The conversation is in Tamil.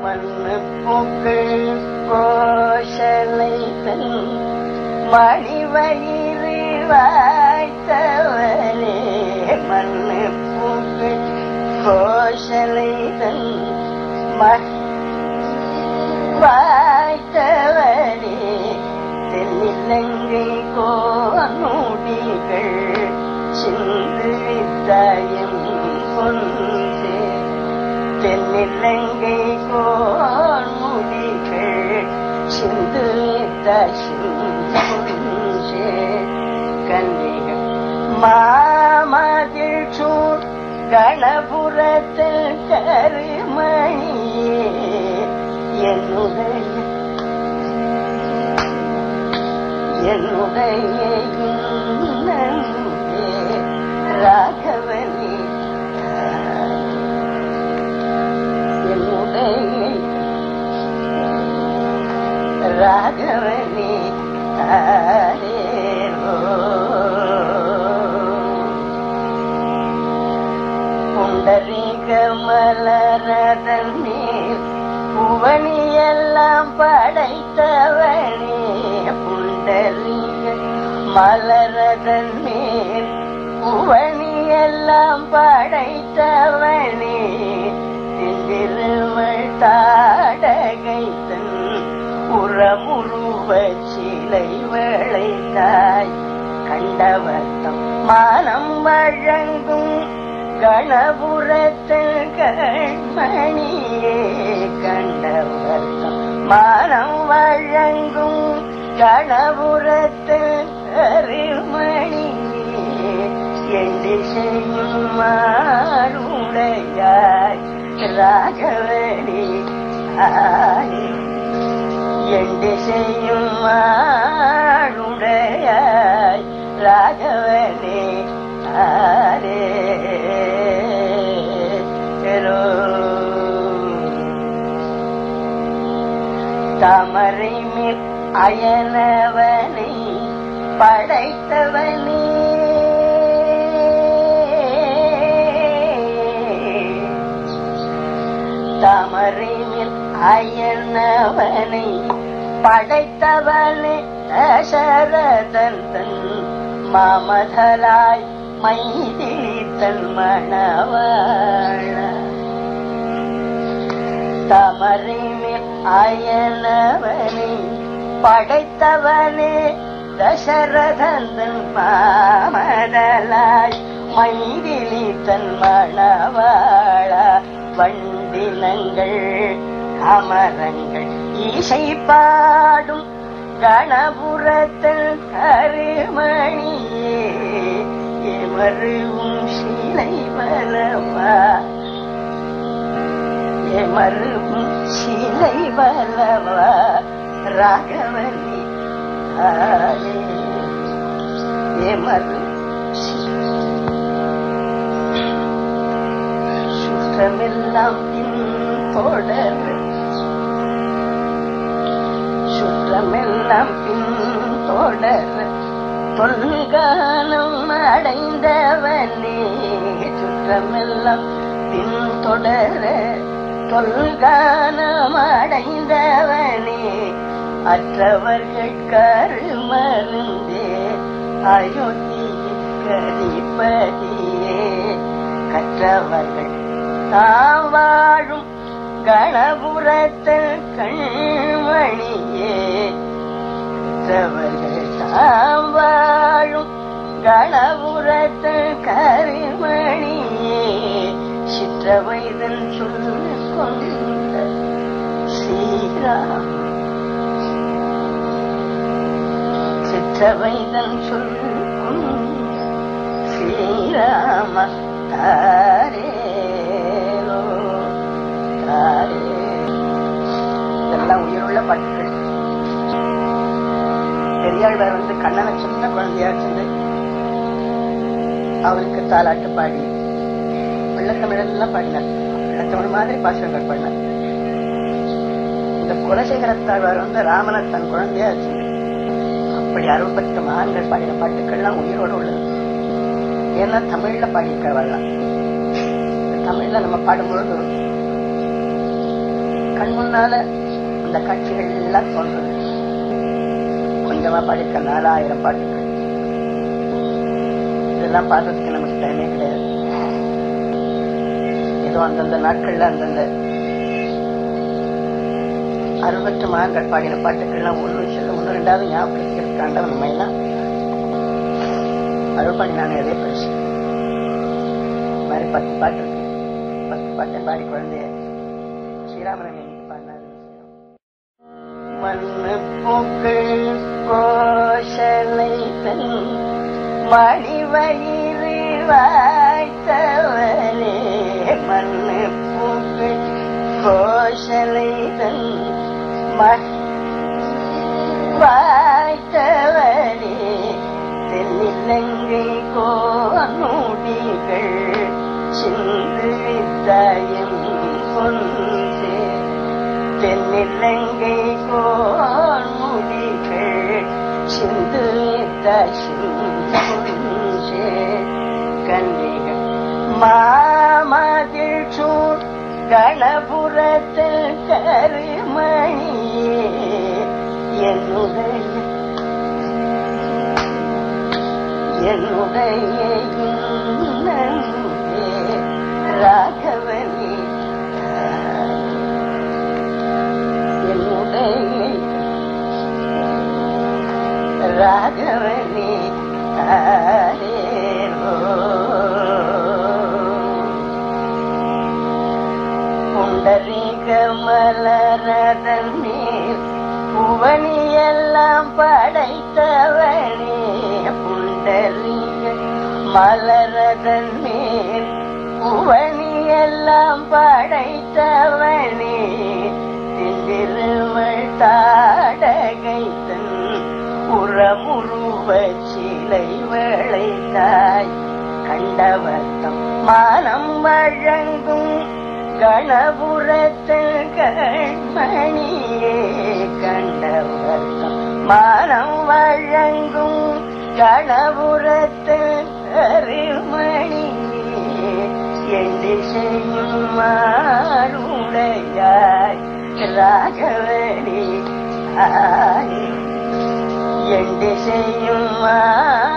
மண்ணு பூக்கள் கோஷலை தன் மணிவயிறு வாய்த்தவரே மண்ணு பூக்கள் கோஷலை தன் வாய்த்தவரே தென்னிலங்கை கோனுடிகள் சிந்து வித்தாயம் கொன்றே தென்னிலங்கை கோன்முடிகள் சிந்து தசிஞ்சே கன்னிகள் மாமதில் சூழ் கணபுரத்தில் கருமணியே என்னுடைய என்னுடைய இன்னன்பே ராகவனே என்னுடைய ராகவனே ஆரேரோ. புண்டரீக மலரதன் மேல் புவனியெல்லாம் படைத்தவனே புண்டரீக மலரதன் மேல் புவனியெல்லாம் படைத்தவனே திருவள் தாடகைத்தன் உறமுருவ சிலை விளைத்தாய் கண்டவர்த்தம் மானம் வழங்கும் கணபுரத்தில் கண்மணியே கண்டவர்த்தம் மானம் வழங்கும் கணபுரத்தில் கருமணியே எண்டி செய்யும் மாறுடையாய் ராகவனி ஆனே எண்டி செய்யும் மாறுடையாய் ராகவனே ஆரே தாமரை மேல் அயனவனை படைத்தவனே தாமரை மேல் அயனவனை படைத்தவனே தசரதன் தன் மாமதலாய் மைதிலி தன் மணவாழ தமரினில் அயனவனை படைத்தவனே தசரதந்தன் மாமதலாய் மைதிலி தன் மணவாழ வண்டினங்கள் அமரங்கள் இசை பாடும் கணபுரத்தில் கருமணியே எமருவும் சிலை வலவா எமருவும் சிலை வலவா ராகவனி ஆரே எமரு சுற்றமெல்லாம் பின் தொடர் சுற்றமெல்லாம் பின் தொடர் தொல்கானம் அடைந்தவனே சுற்றமெல்லாம் பின் தொடர தொல்கானம் அடைந்தவனே அற்றவர்கள் கருமருந்தே அயோத்தி கதிபதியே கற்றவர்கள் தாம் வாழும் கணபுரத்தல் கண்மணியே கற்றவர்கள் தாம் வாழும் கணபுரத்தல் கருமணியே சிற்றவைதன் சொல்லிக் கொண்ட ஸ்ரீராம் சிற்றவைதன் சொல்லிக் கொண்ட ஸ்ரீராம தாரேலோ தாரே இதெல்லாம் உயிருள்ள பாட்டுகள் பெரியாழ்வார் வந்து கண்ணனை சின்ன குழந்தையா வச்சிருந்து அவருக்கு தாலாட்டு பாடி வெள்ளத்தமிழெல்லாம் பாடினார் வெள்ளத்தமிழ் மாதிரி பாசுரங்கள் பாடினார் இந்த குலசேகரத்தாழ்வார் வந்து ராமனை தன் குழந்தையா வச்சிருந்து அப்படி அறுபத்த மகான்கள் பாடின பாட்டுக்கள்லாம் உயிரோடு உள்ளது ஏன்னா தமிழ்ல பாடியிருக்கிறவள்லாம் தமிழ்ல நம்ம பாடும்பொழுது கண் முன்னால இந்த காட்சிகள் எல்லாம் தோன்றுது கொஞ்சமா படிக்க நாலாயிரம் பாட்டுகள் இதெல்லாம் பார்க்கறதுக்கு நமக்கு டைமே கிடையாது ஏதோ அந்தந்த நாட்கள்ல அந்தந்த அறுபத்து மகன்கள் பாடின பாட்டுக்கள்லாம் ஒன்று சொல்ல ஒன்று ரெண்டாவது ஞாபகம் காண்டவன் நம்ம எல்லாம் அருள் பண்ணி நான் எதே பரிசு இந்த மாதிரி பத்து பாட்டு இருக்கு பத்து பாட்டை பாடி குழந்தைய ஸ்ரீராமன் இன்னைக்கு பாடினாரு மண்ணு பூக்கள் கோஷலை தன் மணிவயிறு வாய்த்தவரே மண்ணு பூக்கள் கோஷலை தன் வாய்த்தவரே தென்னிலங்கை கோனுடிகள் சிந்து வித்தாயம் கொண்டே தென்னிலங்கை கோன்முடிகள் சிந்து தசிஞ்சே கண்டிகள் மாமதில் சூழ் கணபுரத்தில் கருமணியே என்னுடைய என்னுடைய இன்னன்பே ராகவனே என்னுடைய ராகவனே தாரேரோ புண்டரீக மலரதன் மேல் புவனியெல்லாம் படைத்தவனே புண்டரீக மலரதன் மேல் புவனியெல்லாம் படைத்தவனே திண்டிருவள் தாடகைத்தன் உறமுருவ சிலை விளைந்தாய் கண்டவர்த்தம் மானம் வழங்கும் கணபுரத்தில் கண்மணியே கண்டவர்த்தம் மானம் வழங்கும் கணபுரத்தில் கருமணியே என்று செய்யும் மாறுடையாய் ராகவனி ஆனி என்று செய்யும் மா